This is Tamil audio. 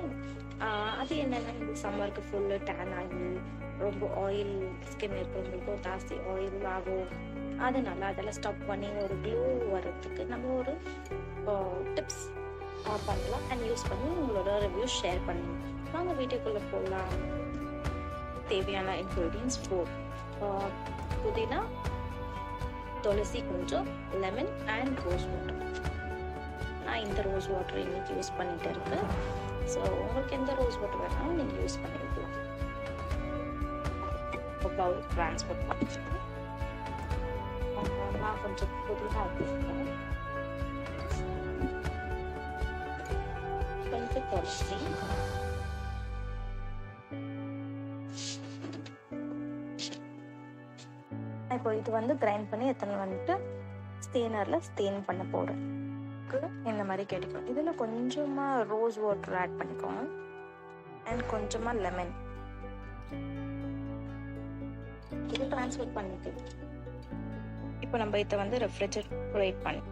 ஆஹ் அது என்னன்னா இந்த சம்மருக்கு ஃபுல்லு டேன் ஆகி ரொம்ப ஆயில் ஸ்கின் இருக்கிறவங்களுக்கும் ஜாஸ்தி ஆயில் ஆகும் அதனால அதெல்லாம் ஸ்டாப் பண்ணி ஒரு க்ளோ வர்றதுக்கு நம்ம ஒரு டிப்ஸ் பண்ணலாம் அண்ட் யூஸ் பண்ணி உங்களோட ரிவ்யூ ஷேர் பண்ணுங்க வாங்க வீட்டுக்குள்ளே போகலாம் தேவையான இன்க்ரீடியன்ஸ் ஃபோர் புதினா துளசி கொஞ்சம் லெமன் அண்ட் ரோஸ் வாட்டர் நான் இந்த ரோஸ் வாட்டர் இன்னைக்கு யூஸ் பண்ணிட்டு இருக்கேன் ஸோ உங்களுக்கு எந்த ரோஸ் வாட்டர் வேணாலும் நீங்கள் யூஸ் பண்ணிக்கலாம் பவுல் ட்ரான்ஸ்ஃபர் பண்ணிட்டு நான் கொஞ்சம் புதினா எடுத்துக்கிறேன் கொஞ்சம் துளசி இப்போ இது வந்து கிரைண்ட் பண்ணி எத்தனை வந்துட்டு ஸ்டெயினரில் ஸ்டெயின் பண்ண போகிறேன் இந்த மாதிரி கிடைக்கும் இதில் கொஞ்சமாக ரோஸ் வாட்டர் ஆட் பண்ணிக்கோங்க அண்ட் கொஞ்சமாக லெமன் இது ட்ரான்ஸ்ஃபர் பண்ணிட்டு இப்போ நம்ம இதை வந்து ரெஃப்ரிஜரேட் பண்ணி